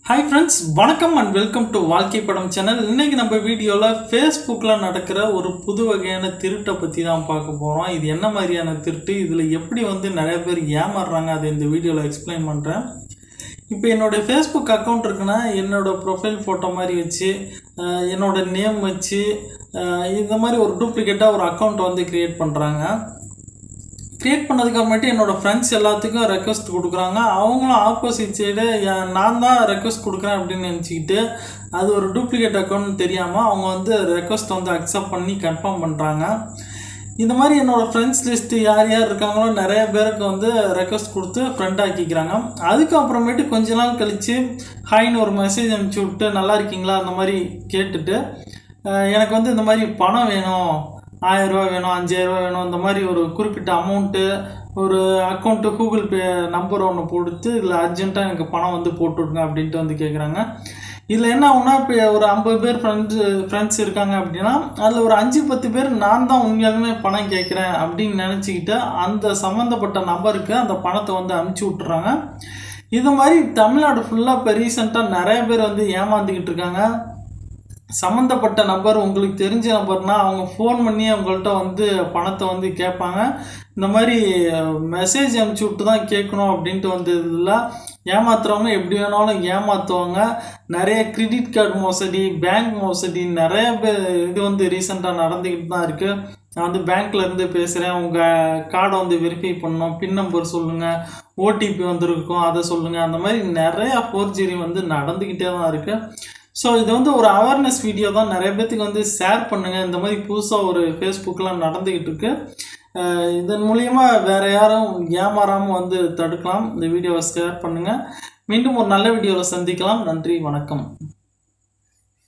hi friends வணக்கம் and welcome to வாழ்க்கை படம் சேனல் இன்னைக்கு நம்ம வீடியோவில் ஃபேஸ்புக்கில் நடக்கிற ஒரு புது வகையான திருட்டை பற்றி தான் பார்க்க போகிறோம் இது என்ன மாதிரியான திருட்டு இதில் எப்படி வந்து நிறைய பேர் ஏமாறுறாங்க அதை இந்த வீடியோவில் எக்ஸ்பிளைன் பண்ணுறேன் இப்போ என்னோட ஃபேஸ்புக் அக்கௌண்ட் இருக்குன்னா என்னோட ப்ரொஃபைல் ஃபோட்டோ மாதிரி வச்சு அஹ், என்னோட நேம் வச்சு அஹ், இந்த மாதிரி ஒரு டூப்ளிகேட்டாக ஒரு அக்கௌண்ட் வந்து க்ரியேட் பண்ணுறாங்க க்ரியேட் பண்ணதுக்கு அப்புறமேட்டு என்னோட ஃப்ரெண்ட்ஸ் எல்லாத்துக்கும் ரெக்வஸ்ட் கொடுக்குறாங்க அவங்களும் ஆப்போசிட் சைடு நான் தான் ரெக்வஸ்ட் கொடுக்குறேன் அப்படின்னு நினச்சிக்கிட்டு அது ஒரு டூப்ளிகேட் அக்கௌண்ட் தெரியாமல் அவங்க வந்து ரெக்வஸ்ட் வந்து அக்செப்ட் பண்ணி கன்ஃபார்ம் பண்ணுறாங்க இந்த மாதிரி என்னோட ஃப்ரெண்ட்ஸ் லிஸ்ட்டு யார் யார் இருக்காங்களோ நிறைய பேருக்கு வந்து ரெக்வஸ்ட் கொடுத்து ஃப்ரெண்ட் ஆக்கிக்கிறாங்க அதுக்கப்புறமேட்டு கொஞ்ச நாள் கழித்து ஹாய்னு ஒரு மெசேஜ் அனுப்பிச்சி விட்டு நல்லா இருக்கீங்களா அந்த மாதிரி கேட்டுட்டு அஹ், எனக்கு வந்து இந்த மாதிரி பணம் வேணும் ஆயிரம் ரூபா வேணும் அஞ்சாயிரம் ரூபா வேணும் இந்த மாதிரி ஒரு குறிப்பிட்ட அமௌண்ட்டு ஒரு அக்கௌண்ட்டு கூகுள் பே நம்பர் ஒன்று கொடுத்து இதில் அர்ஜென்ட்டாக எனக்கு பணம் வந்து போட்டு விடுங்க அப்படின்ட்டு வந்து கேட்குறாங்க இதில் என்ன ஆகுனா இப்போ ஒரு ஐம்பது பேர் ஃப்ரெண்ட்ஸ் ஃப்ரெண்ட்ஸ் இருக்காங்க அப்படின்னா அதில் ஒரு அஞ்சு பத்து பேர் நான் தான் உண்மையாலுமே பணம் கேட்குறேன் அப்படின்னு நினச்சிக்கிட்டு அந்த சம்மந்தப்பட்ட நபருக்கு அந்த பணத்தை வந்து அனுப்பிச்சி விட்டுறாங்க இது மாதிரி தமிழ்நாடு ஃபுல்லாக இப்போ ரீசெண்டாக நிறைய பேர் வந்து ஏமாந்துக்கிட்டு இருக்காங்க சம்மந்தப்பட்ட நபர் உங்களுக்கு தெரிஞ்ச நபர்னா அவங்க ஃபோன் பண்ணி உங்கள்கிட்ட வந்து பணத்தை வந்து கேட்பாங்க இந்த மாதிரி மெசேஜ் அனுப்பிச்சி விட்டு தான் கேட்கணும் அப்படின்ட்டு வந்து இதில் ஏமாத்துறவங்க எப்படி வேணாலும் ஏமாற்றுவாங்க நிறைய கிரெடிட் கார்டு மோசடி பேங்க் மோசடி நிறைய பேர் இது வந்து ரீசெண்டாக நடந்துக்கிட்டு தான் இருக்குது நான் வந்து பேங்க்ல இருந்து பேசுகிறேன் உங்கள் கார்டை வந்து வெரிஃபை பண்ணணும் பின் நம்பர் சொல்லுங்கள் ஓடிபி வந்திருக்கும் அதை சொல்லுங்கள் அந்த மாதிரி நிறைய ஃபோர்ஜரி வந்து நடந்துக்கிட்டே தான் இருக்குது ஸோ இது வந்து ஒரு அவேர்னஸ் வீடியோ தான் நிறைய பேர்த்துக்கு வந்து ஷேர் பண்ணுங்கள் இந்த மாதிரி புதுசாக ஒரு ஃபேஸ்புக்கில் நடந்துக்கிட்டு இருக்கு அஹ் இதன் மூலியமா வேற யாரும் ஏமாறாமல் வந்து தடுக்கலாம் இந்த வீடியோவை ஷேர் பண்ணுங்கள் மீண்டும் ஒரு நல்ல வீடியோவில் சந்திக்கலாம் நன்றி வணக்கம்